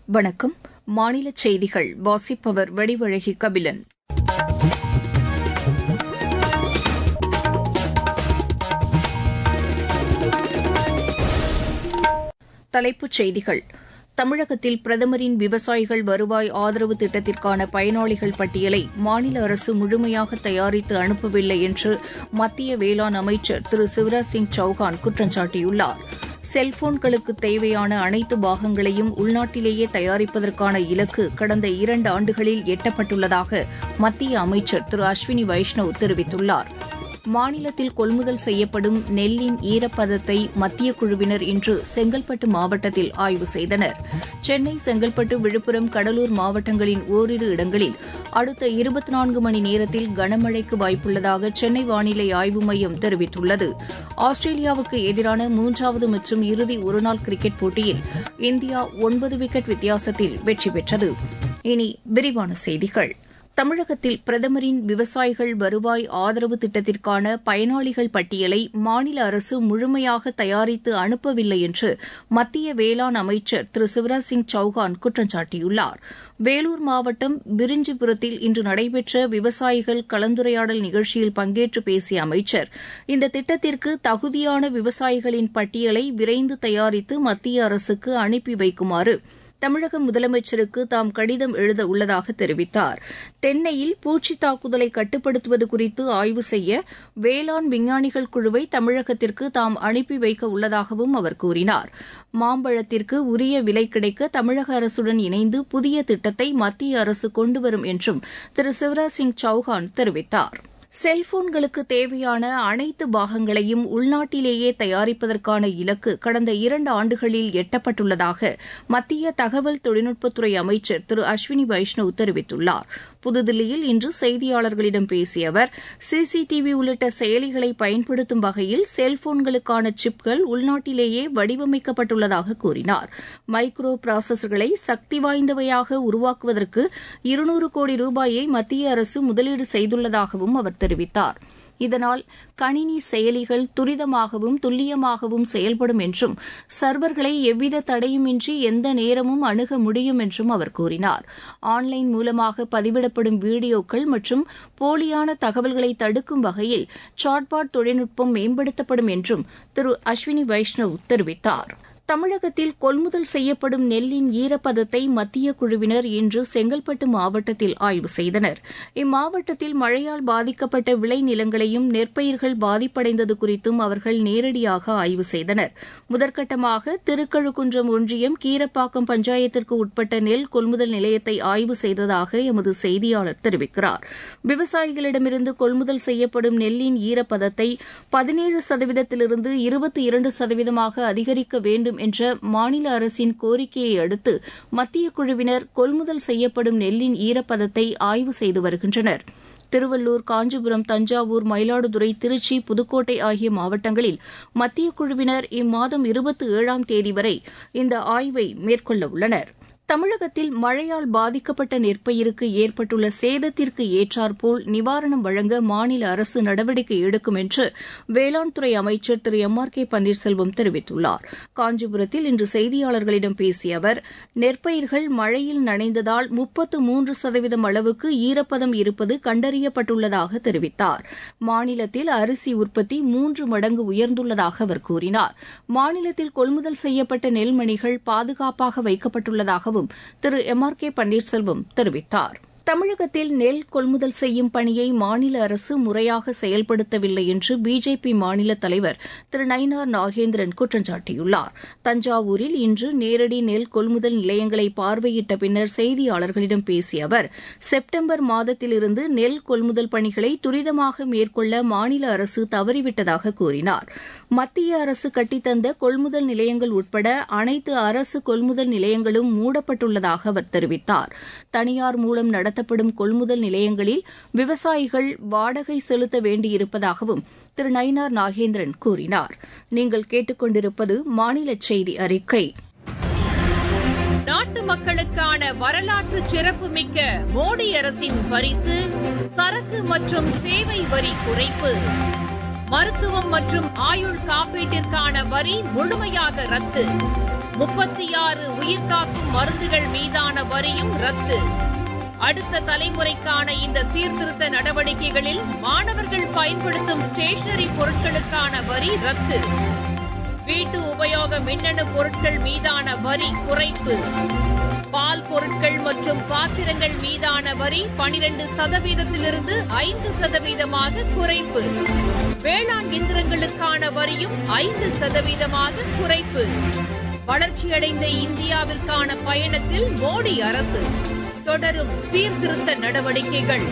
வணக்கம் மாநில செய்திகள் வாசிப்பவர் வடிவழகி கபிலன் தலைப்புச் செய்திகள் தமிழகத்தில் பிரதமரின் விவசாயிகள் வருவாய் ஆதரவு திட்டத்திற்கான பயனாளிகள் பட்டியலை மாநில அரசு முழுமையாக தயாரித்து அனுப்பவில்லை என்று மத்திய வேளாண் அமைச்சர் திரு சிவராஜ் சிங் சௌஹான் குற்றம் சாட்டியுள்ளார் செல்போன்களுக்கு தேவையான அனைத்து பாகங்களையும் உள்நாட்டிலேயே தயாரிப்பதற்கான இலக்கு கடந்த இரண்டு ஆண்டுகளில் எட்டப்பட்டுள்ளதாக மத்திய அமைச்சர் திரு அஸ்வினி வைஷ்ணவ் தெரிவித்துள்ளார் மாநிலத்தில் கொள்முதல் செய்யப்படும் நெல்லின் ஈரப்பதத்தை மத்திய குழுவினர் இன்று செங்கல்பட்டு மாவட்டத்தில் ஆய்வு செய்தனர் சென்னை செங்கல்பட்டு விழுப்புரம் கடலூர் மாவட்டங்களின் ஓரிரு இடங்களில் அடுத்த இருபத்தி நான்கு மணி நேரத்தில் கனமழைக்கு வாய்ப்புள்ளதாக சென்னை வானிலை ஆய்வு மையம் தெரிவித்துள்ளது ஆஸ்திரேலியாவுக்கு எதிரான மூன்றாவது மற்றும் இறுதி ஒருநாள் கிரிக்கெட் போட்டியில் இந்தியா ஒன்பது விக்கெட் வித்தியாசத்தில் வெற்றி பெற்றது இனி விரிவான செய்திகள் தமிழகத்தில் பிரதமரின் விவசாயிகள் வருவாய் ஆதரவு திட்டத்திற்கான பயனாளிகள் பட்டியலை மாநில அரசு முழுமையாக தயாரித்து அனுப்பவில்லை என்று மத்திய வேளாண் அமைச்சர் திரு சிவராஜ் சிங் சௌஹான் குற்றம் சாட்டியுள்ளார் வேலூர் மாவட்டம் விரிஞ்சிபுரத்தில் இன்று நடைபெற்ற விவசாயிகள் கலந்துரையாடல் நிகழ்ச்சியில் பங்கேற்று பேசிய அமைச்சர் இந்த திட்டத்திற்கு தகுதியான விவசாயிகளின் பட்டியலை விரைந்து தயாரித்து மத்திய அரசுக்கு அனுப்பி வைக்குமாறு தமிழக முதலமைச்சருக்கு தாம் கடிதம் எழுத உள்ளதாக தெரிவித்தார் தென்னையில் பூச்சி தாக்குதலை கட்டுப்படுத்துவது குறித்து ஆய்வு செய்ய வேளாண் விஞ்ஞானிகள் குழுவை தமிழகத்திற்கு தாம் அனுப்பி வைக்க உள்ளதாகவும் அவர் கூறினார் மாம்பழத்திற்கு உரிய விலை கிடைக்க தமிழக அரசுடன் இணைந்து புதிய திட்டத்தை மத்திய அரசு கொண்டுவரும் என்றும் திரு சிவராஜ் சிங் சௌஹான் தெரிவித்தார் செல்போன்களுக்கு தேவையான அனைத்து பாகங்களையும் உள்நாட்டிலேயே தயாரிப்பதற்கான இலக்கு கடந்த இரண்டு ஆண்டுகளில் எட்டப்பட்டுள்ளதாக மத்திய தகவல் தொழில்நுட்பத்துறை அமைச்சர் திரு அஸ்வினி வைஷ்ணவ் தெரிவித்துள்ளார் புதுதில்லியில் இன்று செய்தியாளர்களிடம் பேசிய அவர் சிசிடிவி உள்ளிட்ட செயலிகளை பயன்படுத்தும் வகையில் செல்போன்களுக்கான சிப்கள் உள்நாட்டிலேயே வடிவமைக்கப்பட்டுள்ளதாக கூறினார் மைக்ரோ ப்ராசஸர்களை சக்தி வாய்ந்தவையாக உருவாக்குவதற்கு இருநூறு கோடி ரூபாயை மத்திய அரசு முதலீடு செய்துள்ளதாகவும் அவர் தெரிவித்தார் இதனால் கணினி செயலிகள் துரிதமாகவும் துல்லியமாகவும் செயல்படும் என்றும் சர்வர்களை எவ்வித தடையுமின்றி எந்த நேரமும் அணுக முடியும் என்றும் அவர் கூறினார் ஆன்லைன் மூலமாக பதிவிடப்படும் வீடியோக்கள் மற்றும் போலியான தகவல்களை தடுக்கும் வகையில் சாட்பாட் தொழில்நுட்பம் மேம்படுத்தப்படும் என்றும் திரு அஸ்வினி வைஷ்ணவ் தெரிவித்தார் தமிழகத்தில் கொள்முதல் செய்யப்படும் நெல்லின் ஈரப்பதத்தை மத்திய குழுவினர் இன்று செங்கல்பட்டு மாவட்டத்தில் ஆய்வு செய்தனர் இம்மாவட்டத்தில் மழையால் பாதிக்கப்பட்ட விளை நிலங்களையும் நெற்பயிர்கள் பாதிப்படைந்தது குறித்தும் அவர்கள் நேரடியாக ஆய்வு செய்தனர் முதற்கட்டமாக திருக்கழுக்குன்றம் ஒன்றியம் கீரப்பாக்கம் பஞ்சாயத்திற்கு உட்பட்ட நெல் கொள்முதல் நிலையத்தை ஆய்வு செய்ததாக எமது செய்தியாளர் தெரிவிக்கிறார் விவசாயிகளிடமிருந்து கொள்முதல் செய்யப்படும் நெல்லின் ஈரப்பதத்தை பதினேழு சதவீதத்திலிருந்து இருபத்தி இரண்டு சதவீதமாக அதிகரிக்க வேண்டும் என்ற மாநில அரசின் கோரிக்கையை அடுத்து மத்திய குழுவினர் கொள்முதல் செய்யப்படும் நெல்லின் ஈரப்பதத்தை ஆய்வு செய்து வருகின்றனர் திருவள்ளூர் காஞ்சிபுரம் தஞ்சாவூர் மயிலாடுதுறை திருச்சி புதுக்கோட்டை ஆகிய மாவட்டங்களில் மத்திய குழுவினர் இம்மாதம் இருபத்தி ஏழாம் தேதி வரை இந்த ஆய்வை மேற்கொள்ள உள்ளனர் தமிழகத்தில் மழையால் பாதிக்கப்பட்ட நெற்பயிருக்கு ஏற்பட்டுள்ள சேதத்திற்கு ஏற்றாற்போல் நிவாரணம் வழங்க மாநில அரசு நடவடிக்கை எடுக்கும் என்று வேளாண் துறை அமைச்சர் Thiru M R K Panneerselvam தெரிவித்துள்ளார் காஞ்சிபுரத்தில் இன்று செய்தியாளர்களிடம் பேசிய அவர் நெற்பயிர்கள் மழையில் நனைந்ததால் முப்பத்து மூன்று சதவீதம் அளவுக்கு ஈரப்பதம் இருப்பது கண்டறியப்பட்டுள்ளதாக தெரிவித்தார் மாநிலத்தில் அரிசி உற்பத்தி மூன்று மடங்கு உயர்ந்துள்ளதாக அவர் கூறினார் மாநிலத்தில் கொள்முதல் செய்யப்பட்ட நெல்மணிகள் பாதுகாப்பாக வைக்கப்பட்டுள்ளதாகவும் Thiru M R K Panneerselvam தெரிவித்தார் தமிழகத்தில் நெல் கொள்முதல் செய்யும் பணியை மாநில அரசு முறையாக செயல்படுத்தவில்லை என்று பிஜேபி மாநில தலைவர் திரு நயினார் நாகேந்திரன் குற்றம் சாட்டியுள்ளார் தஞ்சாவூரில் இன்று நேரடி நெல் கொள்முதல் நிலையங்களை பார்வையிட்ட பின்னர் செய்தியாளர்களிடம் பேசிய அவர் செப்டம்பர் மாதத்திலிருந்து நெல் கொள்முதல் பணிகளை துரிதமாக மேற்கொள்ள மாநில அரசு தவறிவிட்டதாக கூறினார் மத்திய அரசு கட்டித்தந்த கொள்முதல் நிலையங்கள் உட்பட அனைத்து அரசு கொள்முதல் நிலையங்களும் மூடப்பட்டுள்ளதாக அவர் தெரிவித்தார் தனியார் மூலம் நடத்த நடத்தப்படும் கொள்முதல் நிலையங்களில் விவசாயிகள் வாடகை செலுத்த வேண்டியிருப்பதாகவும் திரு நயினார் நாகேந்திரன் கூறினார் நீங்கள் கேட்டுக்கொண்டிருப்பது மாநில செய்தி அறிக்கை நாட்டு மக்களுக்கான வரலாற்று சிறப்புமிக்க மோடி அரசின் பரிசு சரக்கு மற்றும் சேவை வரி குறைப்பு மருத்துவம் மற்றும் ஆயுள் காப்பீட்டிற்கான வரி முழுமையாக ரத்து முப்பத்தி ஆறு உயிர்காக்கும் மருந்துகள் மீதான வரியும் ரத்து அடுத்த தலைமுறைக்கான இந்த சீர்திருத்த நடவடிக்கைகளில் மாணவர்கள் பயன்படுத்தும் ஸ்டேஷனரி பொருட்களுக்கான வரி ரத்து வீட்டு உபயோக மின்னணு பொருட்கள் மீதான வரி குறைப்பு பால் பொருட்கள் மற்றும் பாத்திரங்கள் மீதான வரி பனிரெண்டு சதவீதத்திலிருந்து ஐந்து சதவீதமாக குறைப்பு வேளாண் இயந்திரங்களுக்கான வரியும் ஐந்து சதவீதமாக குறைப்பு வளர்ச்சியடைந்த இந்தியாவிற்கான பயணத்தில் மோடி அரசு தொடரும் சீர்திருத்த நடவடிக்கைகள்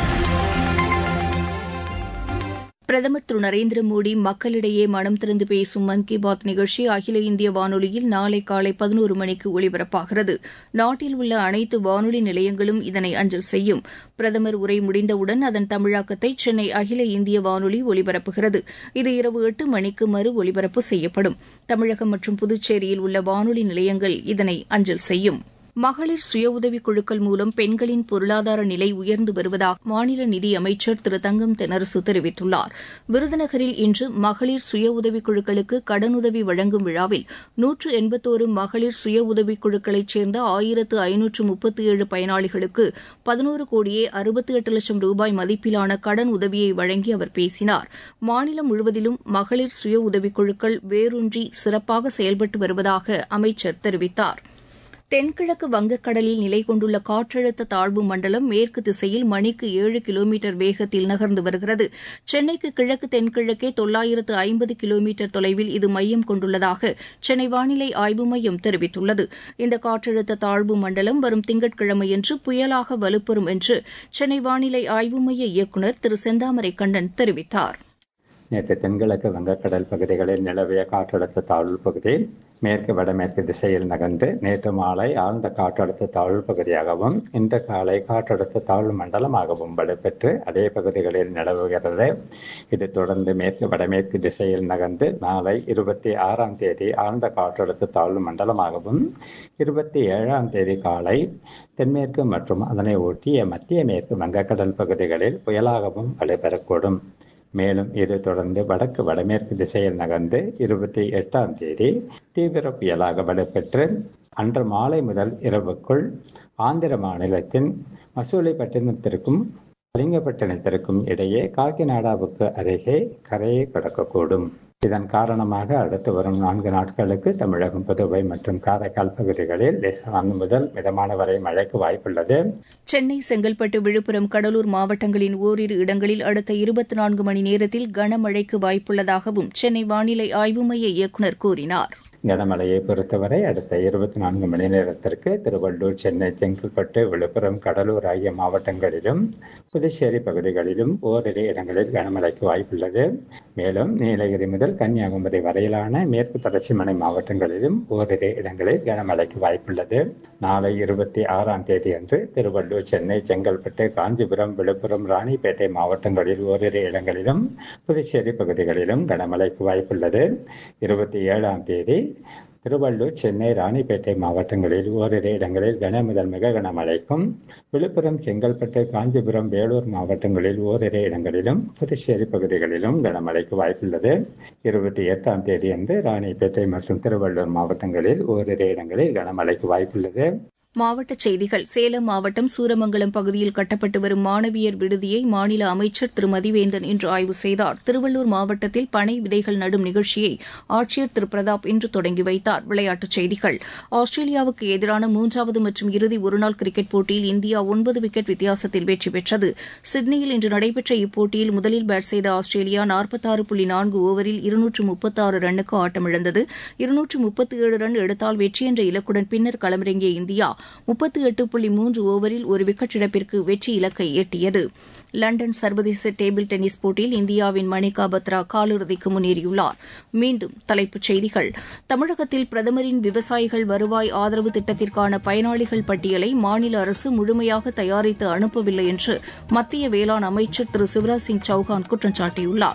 பிரதமர் திரு நரேந்திர மோடி மக்களிடையே மனம் திறந்து பேசும் மன் கி பாத் நிகழ்ச்சி அகில இந்திய வானொலியில் நாளை காலை பதினோரு மணிக்கு ஒலிபரப்பாகிறது நாட்டில் உள்ள அனைத்து வானொலி நிலையங்களும் இதனை அஞ்சல் செய்யும் பிரதமர் உரை முடிந்தவுடன் அதன் தமிழாக்கத்தை சென்னை அகில இந்திய வானொலி ஒலிபரப்புகிறது இது இரவு எட்டு மணிக்கு மறு ஒலிபரப்பு செய்யப்படும் தமிழகம் மற்றும் புதுச்சேரியில் உள்ள வானொலி நிலையங்கள் இதனை அஞ்சல் செய்யும் மகளிர் சுய உதவிக் குழுக்கள் மூலம் பெண்களின் பொருளாதார நிலை உயர்ந்து வருவதாக மாநில நிதி அமைச்சர் திரு தங்கம் தென்னரசு தெரிவித்துள்ளார் விருதுநகரில் இன்று மகளிர் சுய உதவிக் குழுக்களுக்கு கடனுதவி வழங்கும் விழாவில் நூற்று எண்பத்தோரு மகளிர் சுய உதவிக் குழுக்களைச் சேர்ந்த ஆயிரத்து ஐநூற்று முப்பத்தி ஏழு பயனாளிகளுக்கு பதினோரு கோடியே அறுபத்தி எட்டு லட்சம் ரூபாய் மதிப்பிலான கடன் உதவியை வழங்கி அவர் பேசினார் மாநிலம் முழுவதிலும் மகளிர் சுய உதவிக் குழுக்கள் வேரூன்றி சிறப்பாக செயல்பட்டு வருவதாக அமைச்சர் தெரிவித்தாா் தென்கிழக்கு வங்கக்கடலில் நிலை கொண்டுள்ள காற்றழுத்த தாழ்வு மண்டலம் மேற்கு திசையில் மணிக்கு ஏழு கிலோமீட்டர் வேகத்தில் நகர்ந்து வருகிறது சென்னைக்கு கிழக்கு தென்கிழக்கே தொள்ளாயிரத்து ஐம்பது கிலோமீட்டர் தொலைவில் இது மையம் கொண்டுள்ளதாக சென்னை வானிலை ஆய்வு மையம் தெரிவித்துள்ளது இந்த காற்றழுத்த தாழ்வு மண்டலம் வரும் திங்கட்கிழமையன்று புயலாக வலுப்பெறும் என்று சென்னை வானிலை ஆய்வு மைய இயக்குநர் திரு செந்தாமரை கண்ணன் தெரிவித்தார் நேற்று தென்கிழக்கு வங்கக்கடல் பகுதிகளில் நிலவிய காற்றழுத்த தாழ்வு பகுதி மேற்கு வடமேற்கு திசையில் நகர்ந்து நேற்று மாலை ஆழ்ந்த காற்றழுத்த தாழ்வு பகுதியாகவும் இன்று காலை காற்றழுத்த தாழ்வு மண்டலமாகவும் வலுப்பெற்று அதே பகுதிகளில் நிலவுகிறது இது தொடர்ந்து மேற்கு வடமேற்கு திசையில் நகர்ந்து நாளை இருபத்தி ஆறாம் தேதி ஆழ்ந்த காற்றழுத்த தாழ்வு மண்டலமாகவும் இருபத்தி ஏழாம் தேதி காலை தென்மேற்கு மற்றும் அதனை ஒட்டிய மத்திய மேற்கு வங்கக்கடல் பகுதிகளில் புயலாகவும் வலுப்பெறக்கூடும் மேலும் இது தொடர்ந்து வடக்கு வடமேற்கு திசையில் நகர்ந்து இருபத்தி எட்டாம் தேதி தீவிர புயலாக வலுப்பெற்று அன்று மாலை முதல் இரவுக்குள் ஆந்திர மாநிலத்தின் மசூலிப்பட்டினத்திற்கும் கலிங்கப்பட்டினத்திற்கும் இடையே காக்கிநாடாவுக்கு அருகே கரையை கடக்கக்கூடும் இதன் காரணமாக அடுத்து வரும் நான்கு நாட்களுக்கு தமிழகம் புதுவை மற்றும் காரைக்கால் பகுதிகளில் லேசானது முதல் மிதமான வரை மழைக்கு வாய்ப்புள்ளது சென்னை செங்கல்பட்டு விழுப்புரம் கடலூர் மாவட்டங்களின் ஓரிரு இடங்களில் அடுத்த இருபத்தி நான்கு மணி நேரத்தில் கனமழைக்கு வாய்ப்புள்ளதாகவும் சென்னை வானிலை ஆய்வு மைய இயக்குநர் கூறினார் கனமழையை பொறுத்தவரை அடுத்த இருபத்தி நான்கு மணி நேரத்திற்கு திருவள்ளூர் சென்னை செங்கல்பட்டு விழுப்புரம் கடலூர் ஆகிய மாவட்டங்களிலும் புதுச்சேரி பகுதிகளிலும் ஓரிரு இடங்களில் கனமழைக்கு வாய்ப்புள்ளது மேலும் நீலகிரி முதல் கன்னியாகுமரி வரையிலான மேற்கு தொடர்ச்சி மலை மாவட்டங்களிலும் ஓரிரு இடங்களில் கனமழைக்கு வாய்ப்புள்ளது நாளை இருபத்தி ஆறாம் தேதி அன்று திருவள்ளூர் சென்னை செங்கல்பட்டு காஞ்சிபுரம் விழுப்புரம் ராணிப்பேட்டை மாவட்டங்களில் ஓரிரு இடங்களிலும் புதுச்சேரி பகுதிகளிலும் கனமழைக்கு வாய்ப்புள்ளது இருபத்தி ஏழாம் தேதி திருவள்ளூர் சென்னை ராணிப்பேட்டை மாவட்டங்களில் ஓரிரு இடங்களில் கன முதல் மிக கனமழைக்கும் விழுப்புரம் செங்கல்பட்டு காஞ்சிபுரம் வேலூர் மாவட்டங்களில் ஓரிரு இடங்களிலும் புதுச்சேரி பகுதிகளிலும் கனமழைக்கு வாய்ப்புள்ளது இருபத்தி எட்டாம் தேதி அன்று ராணிப்பேட்டை மற்றும் திருவள்ளூர் மாவட்டங்களில் ஓரிரு இடங்களில் கனமழைக்கு வாய்ப்புள்ளது மாவட்டச் செய்திகள் சேலம் மாவட்டம் சூரமங்கலம் பகுதியில் கட்டப்பட்டு வரும் மாணவியர் விடுதியை மாநில அமைச்சர் திரு மதிவேந்தன் இன்று ஆய்வு செய்தார் திருவள்ளூர் மாவட்டத்தில் பனை விதைகள் நடும் நிகழ்ச்சியை ஆட்சியர் திரு பிரதாப் இன்று தொடங்கி வைத்தார் விளையாட்டுச் செய்திகள் ஆஸ்திரேலியாவுக்கு எதிரான மூன்றாவது மற்றும் இறுதி ஒருநாள் கிரிக்கெட் போட்டியில் இந்தியா ஒன்பது விக்கெட் வித்தியாசத்தில் வெற்றி பெற்றது சிட்னியில் இன்று நடைபெற்ற இப்போட்டியில் முதலில் பேட் செய்த ஆஸ்திரேலியா நாற்பத்தாறு புள்ளி நான்கு ஓவரில் இருநூற்று முப்பத்தாறு ரன்னுக்கு ஆட்டமிழந்தது இருநூற்று முப்பத்தி ஏழு ரன் எடுத்தால் வெற்றி என்ற இலக்குடன் பின்னர் களமிறங்கிய இந்தியா முப்பத்தி எட்டு புள்ளி மூன்று ஓவரில் ஒரு விக்கெட் இழப்பிற்கு வெற்றி இலக்கை எட்டியது லண்டன் சர்வதேச டேபிள் டென்னிஸ் போட்டியில் இந்தியாவின் மணிகா பத்ரா காலிறுதிக்கு முன்னேறியுள்ளார் மீண்டும் தலைப்புச் செய்திகள் தமிழகத்தில் பிரதமரின் விவசாயிகள் வருவாய் ஆதரவு திட்டத்திற்கான பயனாளிகள் பட்டியலை மாநில அரசு முழுமையாக தயாரித்து அனுப்பவில்லை என்று மத்திய வேளாண் அமைச்சர் திரு சிவராஜ் சிங் சௌஹான் குற்றம் சாட்டியுள்ளார்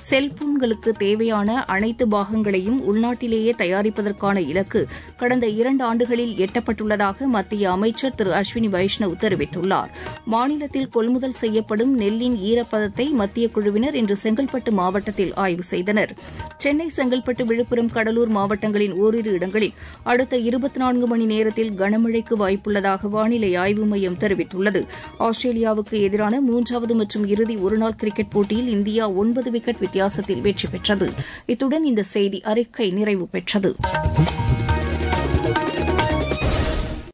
செல்போன்களுக்கு தேவையான அனைத்து பாகங்களையும் உள்நாட்டிலேயே தயாரிப்பதற்கான இலக்கு கடந்த இரண்டு ஆண்டுகளில் எட்டப்பட்டுள்ளதாக மத்திய அமைச்சர் திரு அஸ்வினி வைஷ்ணவ் தெரிவித்துள்ளார் மாநிலத்தில் கொள்முதல் செய்யப்படும் நெல்லின் ஈரப்பதத்தை மத்திய குழுவினர் இன்று செங்கல்பட்டு மாவட்டத்தில் ஆய்வு செய்தனர் சென்னை செங்கல்பட்டு விழுப்புரம் கடலூர் மாவட்டங்களின் ஓரிரு இடங்களில் அடுத்த இருபத்தி நான்கு மணி நேரத்தில் கனமழைக்கு வாய்ப்புள்ளதாக வானிலை ஆய்வு மையம் தெரிவித்துள்ளது ஆஸ்திரேலியாவுக்கு எதிரான மூன்றாவது மற்றும் இறுதி ஒருநாள் கிரிக்கெட் போட்டியில் இந்தியா ஒன்பது விக்கெட் வித்தியாசத்தில் வெற்றி பெற்றது இத்துடன் இந்த செய்தி அறிக்கை நிறைவு பெற்றது